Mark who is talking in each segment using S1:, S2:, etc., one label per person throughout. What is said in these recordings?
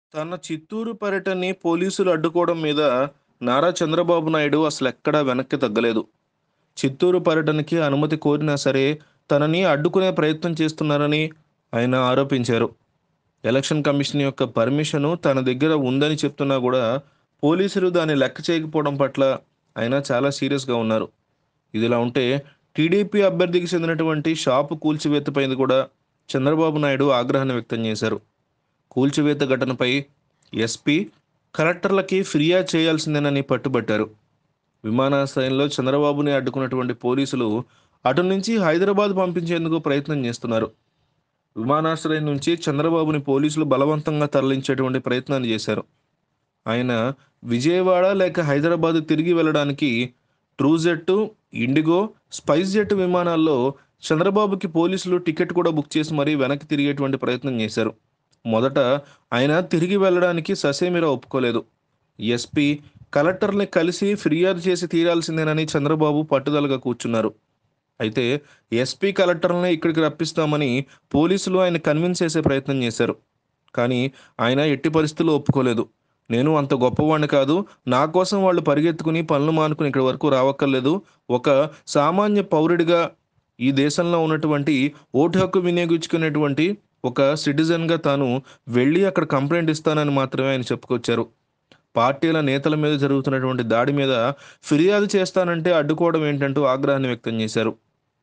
S1: తన చిత్తూరు పర్యటనని పోలీసులు అడ్డుకోవడం మీద నారా చంద్రబాబు నాయుడు అసలు ఎక్కడా వెనక్కి తగ్గలేదు చిత్తూరు పర్యటనకి అనుమతి కోరినా సరే తనని అడ్డుకునే ప్రయత్నం చేస్తున్నారని ఆయన ఆరోపించారు ఎలక్షన్ కమిషన్ యొక్క పర్మిషను తన దగ్గర ఉందని చెప్తున్నా కూడా పోలీసులు దాన్ని లెక్క చేయకపోవడం పట్ల ఆయన చాలా సీరియస్గా ఉన్నారు ఇదిలా ఉంటే టీడీపీ అభ్యర్థికి చెందినటువంటి షాపు కూల్చివేతపై కూడా చంద్రబాబు నాయుడు ఆగ్రహాన్ని వ్యక్తం చేశారు కూల్చివేత ఘటనపై ఎస్పీ కలెక్టర్లకి ఫిర్యాదు చేయాల్సిందేనని పట్టుబట్టారు విమానాశ్రయంలో చంద్రబాబుని అడ్డుకున్నటువంటి పోలీసులు అటు నుంచి హైదరాబాద్ పంపించేందుకు ప్రయత్నం చేస్తున్నారు విమానాశ్రయం నుంచి చంద్రబాబుని పోలీసులు బలవంతంగా తరలించేటువంటి ప్రయత్నాన్ని చేశారు ఆయన విజయవాడ లేక హైదరాబాద్ తిరిగి వెళ్ళడానికి ట్రూజెట్ ఇండిగో స్పైస్ జెట్ విమానాల్లో చంద్రబాబుకి పోలీసులు టికెట్ కూడా బుక్ చేసి మరీ వెనక్కి తిరిగేటువంటి ప్రయత్నం చేశారు మొదట ఆయన తిరిగి వెళ్ళడానికి ససేమిరా ఒప్పుకోలేదు ఎస్పీ కలెక్టర్ని కలిసి ఫిర్యాదు చేసి తీరాల్సిందేనని చంద్రబాబు పట్టుదలగా కూర్చున్నారు అయితే ఎస్పీ కలెక్టర్ని ఇక్కడికి రప్పిస్తామని పోలీసులు ఆయన కన్విన్స్ చేసే ప్రయత్నం చేశారు కానీ ఆయన ఎట్టి పరిస్థితుల్లో ఒప్పుకోలేదు నేను అంత గొప్పవాడిని కాదు నా కోసం వాళ్ళు పరిగెత్తుకుని పనులు మానుకుని ఇక్కడి వరకు రావక్కర్లేదు ఒక సామాన్య పౌరుడిగా ఈ దేశంలో ఉన్నటువంటి ఓటు హక్కు వినియోగించుకునేటువంటి ఒక సిటిజన్గా తాను వెళ్ళి అక్కడ కంప్లైంట్ ఇస్తానని మాత్రమే ఆయన చెప్పుకొచ్చారు పార్టీల నేతల మీద జరుగుతున్నటువంటి దాడి మీద ఫిర్యాదు చేస్తానంటే అడ్డుకోవడం ఏంటంటూ ఆగ్రహాన్ని వ్యక్తం చేశారు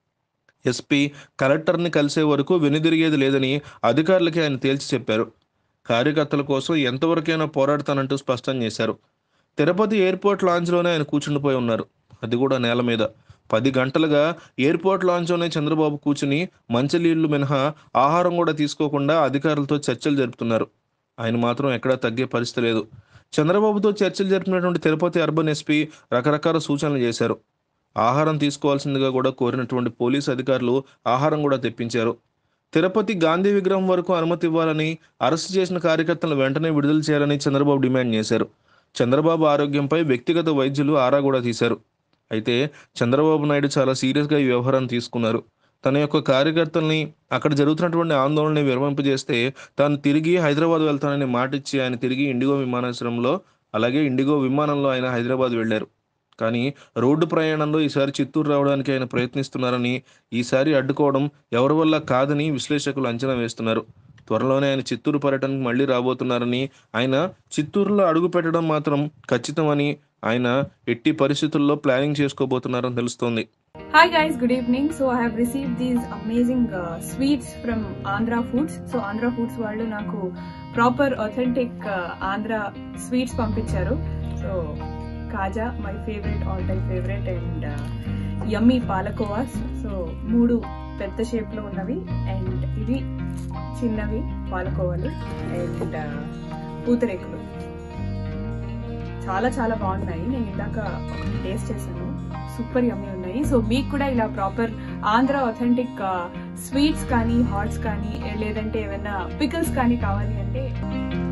S1: ఎస్పీ కలెక్టర్ని కలిసే వరకు వెనుదిరిగేది లేదని అధికారులకి ఆయన తేల్చి చెప్పారు కార్యకర్తల కోసం ఎంతవరకైనా పోరాడతానంటూ స్పష్టం చేశారు తిరుపతి ఎయిర్పోర్ట్ లాంచ్లోనే ఆయన కూర్చుండిపోయి ఉన్నారు అది కూడా నేల మీద పది గంటలుగా ఎయిర్పోర్ట్ లాంచ్లోనే చంద్రబాబు కూర్చుని మంచినీళ్లు మినహా ఆహారం కూడా తీసుకోకుండా అధికారులతో చర్చలు జరుపుతున్నారు ఆయన మాత్రం ఎక్కడా తగ్గే పరిస్థితి లేదు చంద్రబాబుతో చర్చలు జరిపినటువంటి తిరుపతి అర్బన్ ఎస్పీ రకరకాల సూచనలు చేశారు ఆహారం తీసుకోవాల్సిందిగా కూడా కోరినటువంటి పోలీసు అధికారులు ఆహారం కూడా తెప్పించారు తిరుపతి గాంధీ విగ్రహం వరకు అనుమతి ఇవ్వాలని అరెస్ట్ చేసిన కార్యకర్తలను వెంటనే విడుదల చేయాలని చంద్రబాబు డిమాండ్ చేశారు చంద్రబాబు ఆరోగ్యంపై వ్యక్తిగత వైద్యులు ఆరా కూడా తీశారు అయితే చంద్రబాబు నాయుడు చాలా సీరియస్గా ఈ వ్యవహారాన్ని తీసుకున్నారు తన యొక్క కార్యకర్తల్ని అక్కడ జరుగుతున్నటువంటి ఆందోళనని విరమింపజేస్తే తాను తిరిగి హైదరాబాద్ వెళ్తానని మాట ఇచ్చి ఆయన తిరిగి ఇండిగో విమానాశ్రయంలో అలాగే ఇండిగో విమానంలో ఆయన హైదరాబాద్ వెళ్ళారు కానీ రోడ్డు ప్రయాణంలో ఈసారి చిత్తూరు రావడానికి ఆయన ప్రయత్నిస్తున్నారని ఈసారి అడ్డుకోవడం ఎవరి వల్ల కాదని విశ్లేషకులు అంచనా వేస్తున్నారు త్వరలోనే ఆయన చిత్తూరు పర్యటనకు మళ్ళీ రాబోతున్నారని ఆయన చిత్తూరులో అడుగు పెట్టడం మాత్రం ఖచ్చితమని ఆయన ఎట్టి పరిస్థితుల్లో ప్లానింగ్ చేసుకోబోతున్నారని తెలుస్తోంది
S2: Hi guys, good evening. So I have received these amazing uh, sweets from Andhra Foods. So Andhra Foods వాళ్ళు నాకు ప్రాపర్ అథెంటిక్ ఆంధ్ర స్వీట్స్ పంపించారు so kaja my favourite all time favourite and yummy పాలకోవాస్ సో మూడు పెద్ద shape లో ఉన్నవి and ఇవి చిన్నవి పాలకోవాలు అండ్ పూతరేకులు చాలా చాలా బాగున్నాయి నేను ఇందాక ఒకటి టేస్ట్ చేశాను సూపర్ యమ్మీ ఉన్నాయి సో మీకు కూడా ఇలా ప్రాపర్ ఆంధ్ర అథెంటిక్ స్వీట్స్ కానీ హాట్స్ కానీ లేదంటే ఏమైనా పికల్స్ కానీ కావాలి అంటే